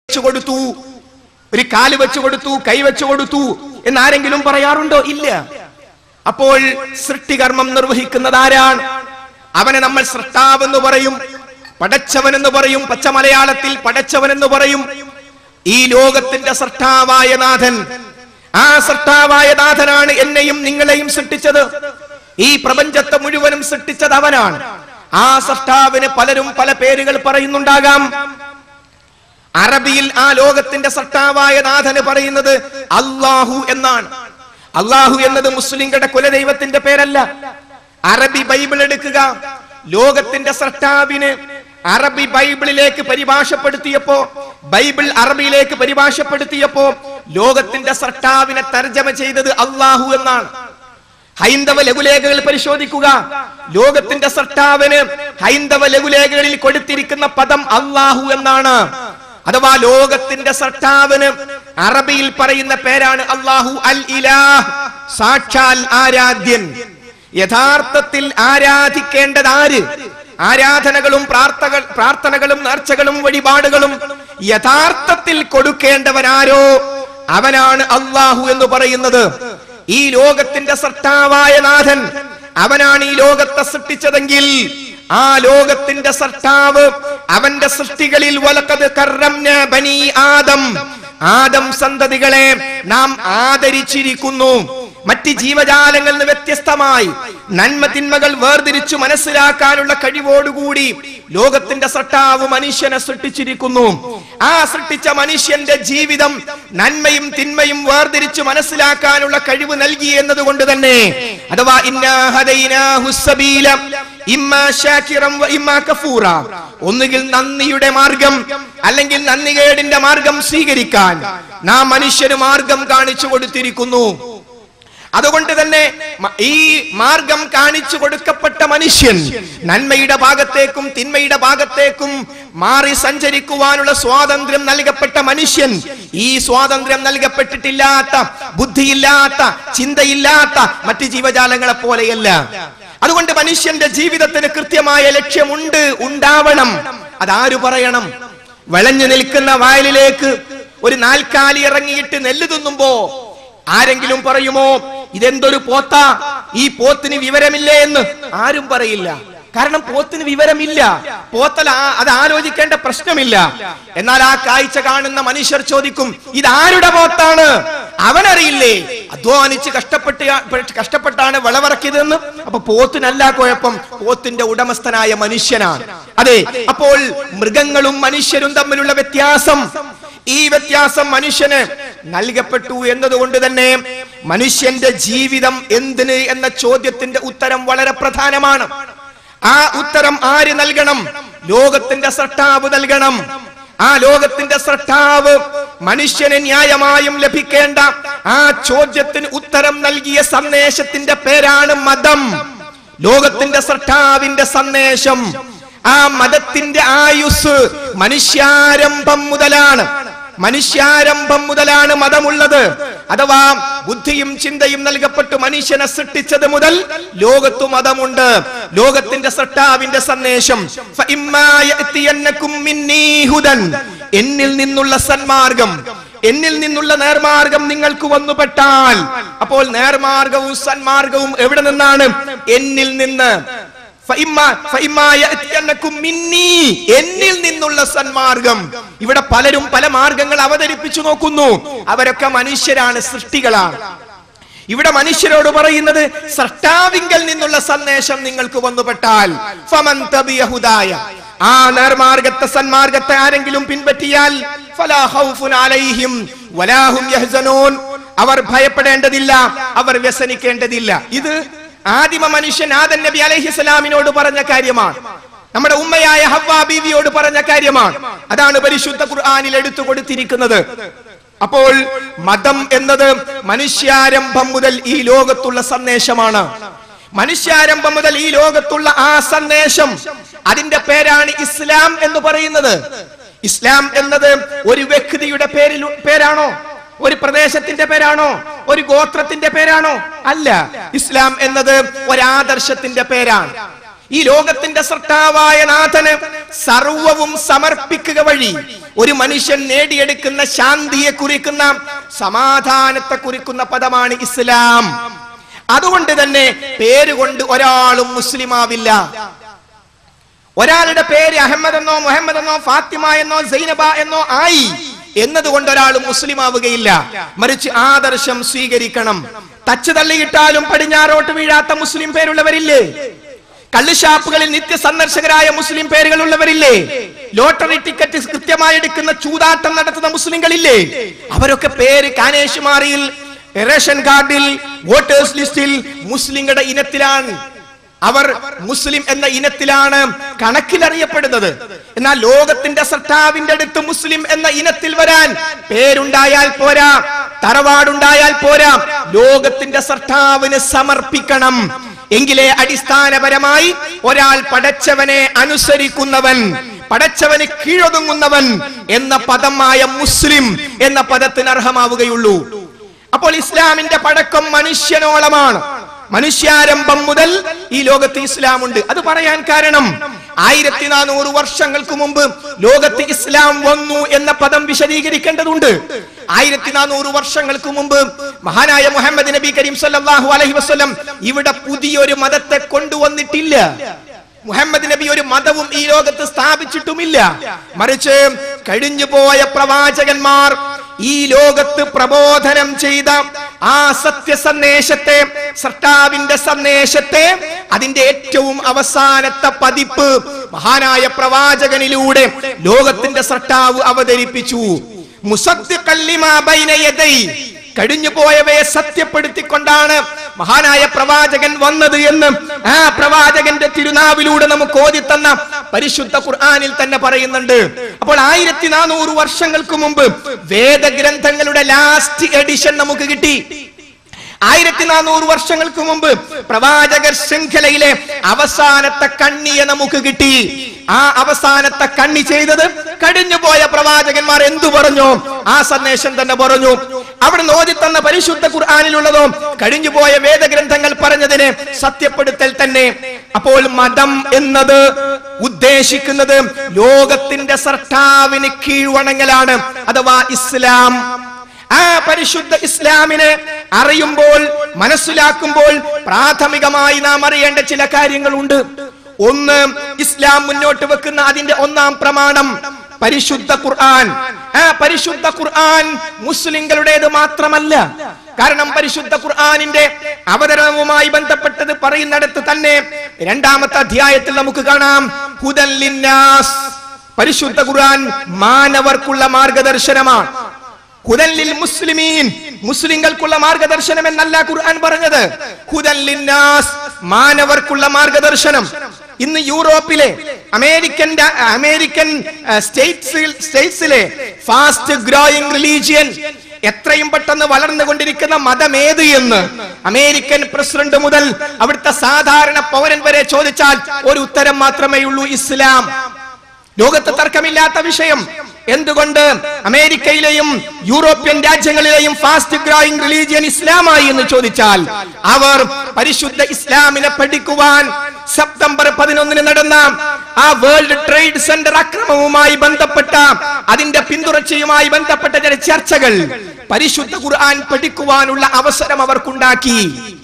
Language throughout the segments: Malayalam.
വെച്ചു കൊടുത്തു ഒരു കാല് വെച്ചു കൊടുത്തു കൈ വെച്ചു കൊടുത്തു എന്നാരെങ്കിലും പറയാറുണ്ടോ ഇല്ല അപ്പോൾ സൃഷ്ടികർമ്മം നിർവഹിക്കുന്നത് ആരാണ് അവനെ നമ്മൾ സൃഷ്ടാവെന്ന് പറയും പടച്ചവൻ എന്ന് പറയും പച്ച മലയാളത്തിൽ പടച്ചവൻ എന്ന് പറയും ഈ ലോകത്തിന്റെ സൃഷ്ടാവായ നാഥൻ ആ സൃഷ്ടാവായ നാഥനാണ് എന്നെയും നിങ്ങളെയും സൃഷ്ടിച്ചത് ഈ പ്രപഞ്ചത്തെ മുഴുവനും സൃഷ്ടിച്ചത് അവനാണ് ആ സൃഷ്ടാവിന് പലരും പല പേരുകൾ പറയുന്നുണ്ടാകാം അറബിയിൽ ആ ലോകത്തിന്റെ സട്ടാവായ നാഥന് പറയുന്നത് അള്ളാഹു എന്നാണ് അള്ളാഹു എന്നത് മുസ്ലിങ്ങളുടെ കുലദൈവത്തിന്റെ പേരല്ല അറബി ബൈബിൾ എടുക്കുക ലോകത്തിന്റെ സട്ടാവിന് അറബി ബൈബിളിലേക്ക് പരിഭാഷപ്പെടുത്തിയപ്പോ ബൈബിൾ അറബിയിലേക്ക് പരിഭാഷപ്പെടുത്തിയപ്പോ ലോകത്തിന്റെ സട്ടാവിനെ തർജ്ജമ ചെയ്തത് അള്ളാഹു എന്നാണ് ഹൈന്ദവ ലഘുലേഖകൾ പരിശോധിക്കുക ലോകത്തിന്റെ സൃഷ്ടാവിന് ഹൈന്ദവ ലഘുലേഖകളിൽ കൊടുത്തിരിക്കുന്ന പദം അള്ളാഹു എന്നാണ് അഥവാ ലോകത്തിന്റെ സൃഷ്ടാവിന് അറബിയിൽ പറയുന്ന പേരാണ് അള്ളാഹു അൽ ഇലാഹ് സാക്ഷാൽ ആരാധ്യൻ യഥാർത്ഥത്തിൽ ആരാധിക്കേണ്ടത് ആര് ആരാധനകളും പ്രാർത്ഥകൾ പ്രാർത്ഥനകളും നേർച്ചകളും വഴിപാടുകളും യഥാർത്ഥത്തിൽ കൊടുക്കേണ്ടവനാരോ അവനാണ് അള്ളാഹു എന്ന് പറയുന്നത് ഈ ലോകത്തിന്റെ സൃഷ്ടാവായ നാഥൻ അവനാണ് ഈ ലോകത്തെ സൃഷ്ടിച്ചതെങ്കിൽ ആ ലോകത്തിന്റെ സൃഷ്ടാവ് അവന്റെ സൃഷ്ടികളിൽ വലക്കത് കർറംന ബനി ആദം ആദം സന്തതികളെ നാം ആദരിച്ചിരിക്കുന്നു മറ്റ് ജീവജാലങ്ങളിൽ നിന്ന് വ്യത്യസ്തമായി നന്മ തിന്മകൾ വേർതിരിച്ചു മനസ്സിലാക്കാനുള്ള കഴിവോടുകൂടി ലോകത്തിന്റെ സൃഷ്ടാവ് മനുഷ്യനെ സൃഷ്ടിച്ചിരിക്കുന്നു ആ സൃഷ്ടിച്ച മനുഷ്യന്റെ ജീവിതം നന്മയും തിന്മയും വേർതിരിച്ചു മനസ്സിലാക്കാനുള്ള കഴിവ് നൽകി എന്നതുകൊണ്ട് തന്നെ അഥവാ ഇന്നാ ഹദൈനാഹു സബീല ഇമ്മാ ശാകിറം വ ഇമ്മാ കഫൂറ ഒന്നുകിൽ നന്ദിയുടെ മാർഗം അല്ലെങ്കിൽ നന്ദികേടിന്റെ മാർഗം സ്വീകരിക്കാൻ നാം മനുഷ്യന് മാർഗം കാണിച്ചു കൊടുത്തിരിക്കുന്നു അതുകൊണ്ട് തന്നെ മ- ഈ മാർഗം കാണിച്ചു കൊടുക്കപ്പെട്ട മനുഷ്യൻ നന്മയുടെ ഭാഗത്തേക്കും തിന്മയുടെ ഭാഗത്തേക്കും മാറി സഞ്ചരിക്കുവാനുള്ള സ്വാതന്ത്ര്യം നൽകപ്പെട്ട മനുഷ്യൻ ഈ സ്വാതന്ത്ര്യം നൽകപ്പെട്ടിട്ടില്ലാത്ത ബുദ്ധിയില്ലാത്ത ചിന്തയില്ലാത്ത മറ്റ് ജീവജാലങ്ങളെ പോലെയല്ല അതുകൊണ്ട് മനുഷ്യന്റെ ജീവിതത്തിന് കൃത്യമായ ലക്ഷ്യമുണ്ട് ഉണ്ടാവണം അതാരു പറയണം വിളഞ്ഞു നിൽക്കുന്ന വയലിലേക്ക് ഒരു നാൽക്കാലി ഇറങ്ങിയിട്ട് നെല്ല് തിന്നുമ്പോ ആരെങ്കിലും പറയുമോ ഇതെന്തൊരു പോത്ത ഈ പോത്തിന് വിവരമില്ലേ എന്ന് ആരും പറയില്ല കാരണം പോത്തിന് വിവരമില്ല പോത്തൽ ആ- അത് ആലോചിക്കേണ്ട പ്രശ്നമില്ല എന്നാൽ ആ കാഴ്ച കാണുന്ന മനുഷ്യർ ചോദിക്കും ഇതാരുടെ പോത്താണ് അവനറിയില്ലേ അധ്വാനിച്ച് കഷ്ടപ്പെട്ട് കഷ്ടപ്പെട്ടാണ് വിളവിറക്കിയതെന്ന് അപ്പൊ പോത്തിനല്ല കുഴപ്പം പോത്തിന്റെ ഉടമസ്ഥനായ മനുഷ്യനാണ് അതെ അപ്പോൾ മൃഗങ്ങളും മനുഷ്യരും തമ്മിലുള്ള വ്യത്യാസം ഈ വ്യത്യാസം മനുഷ്യന് നൽകപ്പെട്ടു എന്നതുകൊണ്ട് തന്നെ മനുഷ്യന്റെ ജീവിതം എന്തിന് എന്ന ചോദ്യത്തിന്റെ ഉത്തരം വളരെ പ്രധാനമാണ് ആ ഉത്തരം ആര് നൽകണം ലോകത്തിന്റെ സൃഷ്ടാവ് നൽകണം ആ ലോകത്തിന്റെ സൃഷ്ടാവ് മനുഷ്യന് ന്യായമായും ലഭിക്കേണ്ട ആ ചോദ്യത്തിന് ഉത്തരം നൽകിയ സന്ദേശത്തിന്റെ പേരാണ് മതം ലോകത്തിന്റെ സൃഷ്ടാവിന്റെ സന്ദേശം ആ മതത്തിന്റെ ആയുസ് മനുഷ്യാരംഭം മുതലാണ് മനുഷ്യാരംഭം മുതലാണ് മതമുള്ളത് അഥവാ ബുദ്ധിയും ചിന്തയും നൽകപ്പെട്ട് മനുഷ്യനെ സൃഷ്ടിച്ചത് മുതൽ ലോകത്തു മതമുണ്ട് ലോകത്തിന്റെ സൃഷ്ടാവിന്റെ സന്ദേശം ഫഇമ്മാ യഅ്തിയന്നകും മിന്നീ ഹുദൻ. എന്നിൽ നിന്നുള്ള സന്മാർഗം എന്നിൽ നിന്നുള്ള നേർമാർഗം നിങ്ങൾക്ക് വന്നുപെട്ടാൽ അപ്പോൾ നേർമാർഗവും സന്മാർഗവും എവിടെ നിന്നാണ് എന്നിൽ നിന്ന് ഫഇമ്മാ- ഫഇമ്മാ യഅ്തിയന്നകും മിന്നീ. എന്നിൽ നിന്നുള്ള സന്മാർഗം ഇവിടെ പലരും പല മാർഗങ്ങൾ അവതരിപ്പിച്ചു നോക്കുന്നു അവരൊക്കെ മനുഷ്യരാണ് സൃഷ്ടികളാണ് ഇവിടെ മനുഷ്യരോട് പറയുന്നത് സൃഷ്ടാവിങ്കൽ നിന്നുള്ള സന്ദേശം നിങ്ങൾക്ക് വന്നുപെട്ടാൽ ഫമൻ തബിയ ഹുദായ ആ നേർമാർഗത്തെ സന്മാർഗത്തെ ആരെങ്കിലും പിൻപറ്റിയാൽ ഫലാ ഖൗഫുൻ അലൈഹിം വലാ ഹും യഹ്സനൂൻ അവർ ഭയപ്പെടേണ്ടതില്ല അവർ വ്യസനിക്കേണ്ടതില്ല ഇത് ആദിമ മനുഷ്യൻ ആദൻ നബി അലൈഹിസ്സലാമിനോട് പറഞ്ഞ കാര്യമാണ് നമ്മുടെ ഉമ്മയായ ഹവ്വാ ബീവിയോട് പറഞ്ഞ കാര്യമാണ് അതാണ് പരിശുദ്ധ ഖുർആനിൽ എടുത്തു കൊടുത്തിരിക്കുന്നത് അപ്പോൾ മതം എന്നത് മനുഷ്യാരംഭം മുതൽ ഈ ലോകത്തുള്ള സന്ദേശമാണ് മനുഷ്യാരംഭം മുതൽ ഈ ലോകത്തുള്ള ആ സന്ദേശം അതിന്റെ പേരാണ് ഇസ്ലാം എന്ന് പറയുന്നത് ഇസ്ലാം എന്നത് ഒരു വ്യക്തിയുടെ പേരിൽ പേരാണോ ഒരു പ്രദേശത്തിന്റെ പേരാണോ ഒരു ഗോത്രത്തിന്റെ പേരാണോ അല്ല ഇസ്ലാം എന്നത് ഒരാദർശത്തിന്റെ പേരാണ് ഈ ലോകത്തിന്റെ സൃഷ്ടാവായ നാഥന് സർവവും സമർപ്പിക്കുക വഴി ഒരു മനുഷ്യൻ നേടിയെടുക്കുന്ന ശാന്തിയെ കുറിക്കുന്ന സമാധാനത്തെ കുറിക്കുന്ന പദമാണ് ഇസ്ലാം അതുകൊണ്ട് തന്നെ പേരുകൊണ്ട് ഒരാളും മുസ്ലിം ആവില്ല ഒരാളുടെ പേര് അഹമ്മദ് എന്നോ മുഹമ്മദ് എന്നോ ഫാത്തിമ എന്നോ സൈനബ എന്നോ ആയി എന്നതുകൊണ്ട് ഒരാൾ മുസ്ലിം ആവുകയില്ല മറിച്ച് ആദർശം സ്വീകരിക്കണം തച്ച് തള്ളിയിട്ടാലും പടിഞ്ഞാറോട്ട് വീഴാത്ത മുസ്ലിം പേരുള്ളവരില്ലേ കള്ളുഷാപ്പുകളിൽ നിത്യ സന്ദർശകരായ മുസ്ലിം പേരുകളുള്ളവരില്ലേ ലോട്ടറി ടിക്കറ്റ് കൃത്യമായി എടുക്കുന്ന ചൂതാട്ടം നടത്തുന്ന മുസ്ലിങ്ങളില്ലേ അവരൊക്കെ പേര് കാനേഷുമാറിയിൽ റേഷൻ കാർഡിൽ വോട്ടേഴ്സ് ലിസ്റ്റിൽ മുസ്ലിങ്ങളുടെ ഇനത്തിലാണ് അവർ മുസ്ലിം എന്ന ഇനത്തിലാണ് കണക്കിലറിയപ്പെടുന്നത് എന്നാൽ ലോകത്തിന്റെ സട്ടാവിന്റെ അടുത്ത് മുസ്ലിം എന്ന ഇനത്തിൽ വരാൻ പേരുണ്ടായാൽ പോരാ തറവാടുണ്ടായാൽ പോരാ ലോകത്തിന്റെ സർട്ടാവിന് സമർപ്പിക്കണം എങ്കിലേ അടിസ്ഥാനപരമായി ഒരാൾ പടച്ചവനെ അനുസരിക്കുന്നവൻ പടച്ചവന് കീഴൊതുങ്ങുന്നവൻ എന്ന പദമായ മുസ്ലിം എന്ന പദത്തിന് അർഹമാവുകയുള്ളൂ അപ്പോൾ ഇസ്ലാമിന്റെ പടക്കം മനുഷ്യനോളമാണ് മനുഷ്യാരംഭം മുതൽ ഈ ലോകത്ത് ഇസ്ലാം ഉണ്ട് അത് പറയാൻ കാരണം ആയിരത്തി നാനൂറ് വർഷങ്ങൾക്ക് മുമ്പ് ലോകത്ത് ഇസ്ലാം വന്നു എന്ന പദം വിശദീകരിക്കേണ്ടതുണ്ട് ആയിരത്തി നാനൂറ് വർഷങ്ങൾക്ക് മുമ്പ് മഹാനായ മുഹമ്മദ് നബി കരീം സല്ലല്ലാഹു അലൈഹി വസല്ലം ഇവിടെ പുതിയൊരു മതത്തെ കൊണ്ടുവന്നിട്ടില്ല മുഹമ്മദ് നബി ഒരു മതവും ഈ ലോകത്ത് സ്ഥാപിച്ചിട്ടുമില്ല മറിച്ച് കഴിഞ്ഞുപോയ പ്രവാചകന്മാർ ഈ ലോകത്ത് പ്രബോധനം ചെയ്ത ആ സത്യസന്ദേശത്തെ സർട്ടാവിന്റെ സന്ദേശത്തെ അതിന്റെ ഏറ്റവും അവസാനത്തെ പതിപ്പ് മഹാനായ പ്രവാചകനിലൂടെ ലോകത്തിന്റെ സർട്ടാവ് അവതരിപ്പിച്ചു മുസദ്ദിഖൻ ലിമാ ബൈന യദൈ കഴിഞ്ഞു പോയവയെ സത്യപ്പെടുത്തിക്കൊണ്ടാണ് മഹാനായ പ്രവാചകൻ വന്നത് എന്ന് ആ പ്രവാചകന്റെ തിരുനാവിലൂടെ നമുക്ക് ഓതിത്തന്ന പരിശുദ്ധ ഖുർആനിൽ തന്നെ പറയുന്നുണ്ട് അപ്പോൾ ആയിരത്തി നാനൂറ് വർഷങ്ങൾക്ക് മുമ്പ് വേദഗ്രന്ഥങ്ങളുടെ ലാസ്റ്റ് എഡിഷൻ നമുക്ക് കിട്ടി ആയിരത്തി നാനൂറ് വർഷങ്ങൾക്ക് മുമ്പ് പ്രവാചകർ ശൃംഖലയിലെ അവസാനത്തെ കണ്ണിയെ നമുക്ക് കിട്ടി ആ അവസാനത്തെ കണ്ണി ചെയ്തത് കഴിഞ്ഞുപോയ പ്രവാചകന്മാർ എന്തു പറഞ്ഞു ആ സന്ദേശം തന്നെ പറഞ്ഞു അവിടെ നോതി തന്ന പരിശുദ്ധ ഖുർആാനിലുള്ളതോ കഴിഞ്ഞുപോയ വേദഗ്രന്ഥങ്ങൾ പറഞ്ഞതിനെ സത്യപ്പെടുത്തൽ തന്നെ അപ്പോൾ മതം എന്നത് ഉദ്ദേശിക്കുന്നത് ലോകത്തിന്റെ സർട്ടാവിന് കീഴ്വണങ്ങലാണ് അഥവാ ഇസ്ലാം ആ പരിശുദ്ധ ഇസ്ലാമിനെ അറിയുമ്പോൾ മനസ്സിലാക്കുമ്പോൾ പ്രാഥമികമായി നാം അറിയേണ്ട ചില കാര്യങ്ങളുണ്ട് ഒന്ന് ഇസ്ലാം മുന്നോട്ട് വെക്കുന്ന അതിന്റെ ഒന്നാം പ്രമാണം പരിശുദ്ധ ഖുർആൻ ആ പരിശുദ്ധ ഖുർആൻ മുസ്ലിങ്ങളുടേത് മാത്രമല്ല കാരണം പരിശുദ്ധ ഖുർആനിന്റെ അവതരണവുമായി ബന്ധപ്പെട്ടത് പറയുന്നിടത്ത് തന്നെ രണ്ടാമത്തെ അധ്യായത്തിൽ നമുക്ക് കാണാം ഹുദൻ ലിന്നാസ് പരിശുദ്ധ ഖുർആൻ മാനവർക്കുള്ള മാർഗദർശനമാണ് ഹുദല്ലിൽ മുസ്ലിമീൻ മുസ്ലിങ്ങൾക്കുള്ള മാർഗദർശനം എന്നല്ല ഖുർആൻ പറഞ്ഞത് ഹുദല്ലിന്നാസ് മാനവർക്കുള്ള മാർഗദർശനം ഇന്ന് യൂറോപ്പിലെ അമേരിക്കൻ രാ- അമേരിക്കൻ സ്റ്റേറ്റ്സിൽ സ്റ്റേറ്റ്സിലെ ഫാസ്റ്റ് ഗ്രോയിങ് റിലീജിയൻ എത്രയും പെട്ടെന്ന് വളർന്നുകൊണ്ടിരിക്കുന്ന മതമേത് എന്ന് അമേരിക്കൻ പ്രസിഡന്റ് മുതൽ അവിടുത്തെ സാധാരണ പൗരൻ വരെ ചോദിച്ചാൽ ഒരു ഉത്തരം മാത്രമേ ഉള്ളൂ ഇസ്ലാം ലോകത്ത് തർക്കമില്ലാത്ത വിഷയം എന്തുകൊണ്ട് അമേരിക്കയിലെയും യൂറോപ്യൻ രാജ്യങ്ങളിലെയും ഫാസ്റ്റ് ഗ്രോയിങ് റിലീജിയൻ ഇസ്ലാമായി എന്ന് ചോദിച്ചാൽ അവർ പരിശുദ്ധ ഇസ്ലാമിനെ പഠിക്കുവാൻ സെപ്റ്റംബർ പതിനൊന്നിന് നടന്ന ആ വേൾഡ് ട്രേഡ് സെന്റർ അക്രമവുമായി ബന്ധപ്പെട്ട അതിന്റെ പിന്തുടർച്ചയുമായി ബന്ധപ്പെട്ട ചില ചർച്ചകൾ പരിശുദ്ധ ഖുർആൻ പഠിക്കുവാനുള്ള അവസരം അവർക്കുണ്ടാക്കി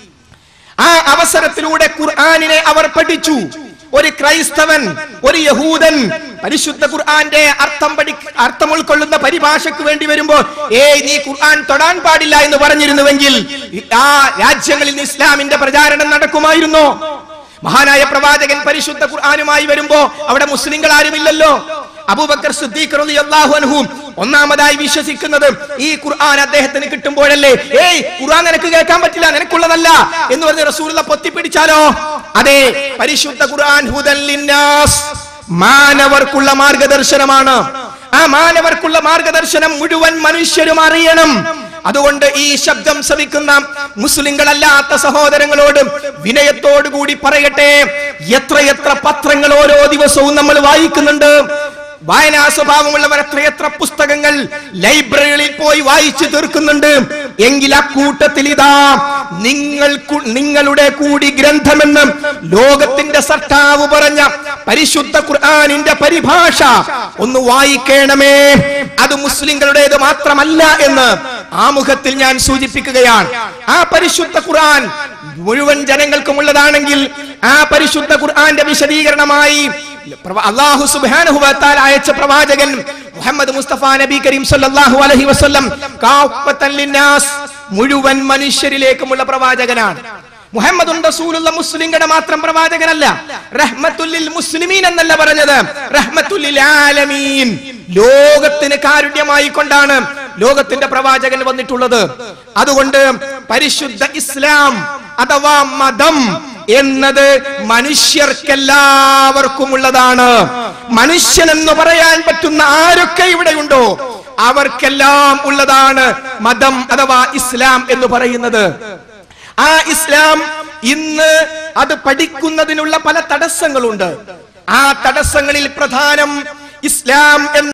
ആ അവസരത്തിലൂടെ ഖുർആനിനെ അവർ പഠിച്ചു ഒരു ക്രൈസ്തവൻ ഒരു യഹൂദൻ പരിശുദ്ധ ഖുർആന്റെ അർത്ഥം പഠി അർത്ഥം ഉൾക്കൊള്ളുന്ന പരിഭാഷയ്ക്ക് വേണ്ടി വരുമ്പോൾ ഏയ് നീ ഖുർആൻ തൊടാൻ പാടില്ല എന്ന് പറഞ്ഞിരുന്നുവെങ്കിൽ ആ രാജ്യങ്ങളിൽ നിന്ന് ഇസ്ലാമിന്റെ പ്രചാരണം നടക്കുമായിരുന്നോ മഹാനായ പ്രവാചകൻ പരിശുദ്ധ ഖുർആനുമായി വരുമ്പോ അവിടെ മുസ്ലിങ്ങൾ ആരുമില്ലല്ലോ അബൂബക്കർ സിദ്ദീഖ് റളിയല്ലാഹു അൻഹു ഒന്നാമതായി വിശ്വസിക്കുന്നത് ഈ ഖുർആൻ അദ്ദേഹത്തിന് കിട്ടുമ്പോഴല്ലേ ഏയ് ഖുർആൻ നിനക്ക് കേൾക്കാൻ പറ്റില്ല നിനക്കുള്ളതല്ല എന്ന് പറഞ്ഞ് റസൂലുള്ള പൊത്തിപ്പിടിച്ചാലോ അതെ പരിശുദ്ധ ഖുർആൻ ഹുദൻ ലിന്നാസ് മാനവർക്കുള്ള മാർഗദർശനമാണ് ആ മാനവർക്കുള്ള മാർഗദർശനം മുഴുവൻ മനുഷ്യരും അറിയണം അതുകൊണ്ട് ഈ ശബ്ദം ശ്രവിക്കുന്ന മുസ്ലിങ്ങളല്ലാത്ത സഹോദരങ്ങളോട് വിനയത്തോടു കൂടി പറയട്ടെ എത്രയെത്ര പത്രങ്ങൾ ഓരോ ദിവസവും നമ്മൾ വായിക്കുന്നുണ്ട് വായനാ സ്വഭാവമുള്ളവർ എത്രയെത്ര പുസ്തകങ്ങൾ ലൈബ്രറികളിൽ പോയി വായിച്ചു തീർക്കുന്നുണ്ട് എങ്കിൽ അക്കൂട്ടത്തിൽ ഇതാ നിങ്ങൾ കു- നിങ്ങളുടെ കൂടി ഗ്രന്ഥമെന്ന് ലോകത്തിന്റെ സർട്ടാവ് പറഞ്ഞ പരിശുദ്ധ ഖുർആനിന്റെ പരിഭാഷ ഒന്ന് വായിക്കണമേ അത് മുസ്ലിങ്ങളുടേത് മാത്രമല്ല എന്ന് ആമുഖത്തിൽ ഞാൻ സൂചിപ്പിക്കുകയാണ് ആ പരിശുദ്ധ ഖുർആൻ മുഴുവൻ ജനങ്ങൾക്കും ഉള്ളതാണെങ്കിൽ ആ പരിശുദ്ധ ഖുർആന്റെ വിശദീകരണമായി പ്രവ- അള്ളാഹു സുബ്ഹാനഹു വ തആല അയച്ച പ്രവാചകൻ മുഹമ്മദ് മുസ്തഫ നബി കരീം സല്ലല്ലാഹു അലൈഹി വസല്ലം കാഫത്തൻ ലിന്നാസ് മുഴുവൻ മനുഷ്യരിലേക്കുമുള്ള പ്രവാചകനാണ് മുഹമ്മദ് റസൂലുള്ള മുസ്ലിങ്ങളുടെ മാത്രം പ്രവാചകനല്ല റഹ്മത്തുല്ലിൽ മുസ്ലിമീൻ എന്നല്ല പറഞ്ഞത് റഹ്മത്തുല്ലിൽ ആലമീൻ ലോകത്തിന് കാരുണ്യമായി കൊണ്ടാണ് ലോകത്തിന്റെ പ്രവാചകൻ വന്നിട്ടുള്ളത് അതുകൊണ്ട് പരിശുദ്ധ ഇസ്ലാം അഥവാ മതം എന്നത് മനുഷ്യർക്കെല്ലാവർക്കും ഉള്ളതാണ് മനുഷ്യൻ എന്ന് പറയാൻ പറ്റുന്ന ആരൊക്കെ ഇവിടെയുണ്ടോ അവർക്കെല്ലാം ഉള്ളതാണ് മതം അഥവാ ഇസ്ലാം എന്ന് പറയുന്നത് ആ ഇസ്ലാം ഇന്ന് അത് പഠിക്കുന്നതിനുള്ള പല തടസ്സങ്ങളുണ്ട് ആ തടസ്സങ്ങളിൽ പ്രധാനം ഇസ്ലാം എന്ന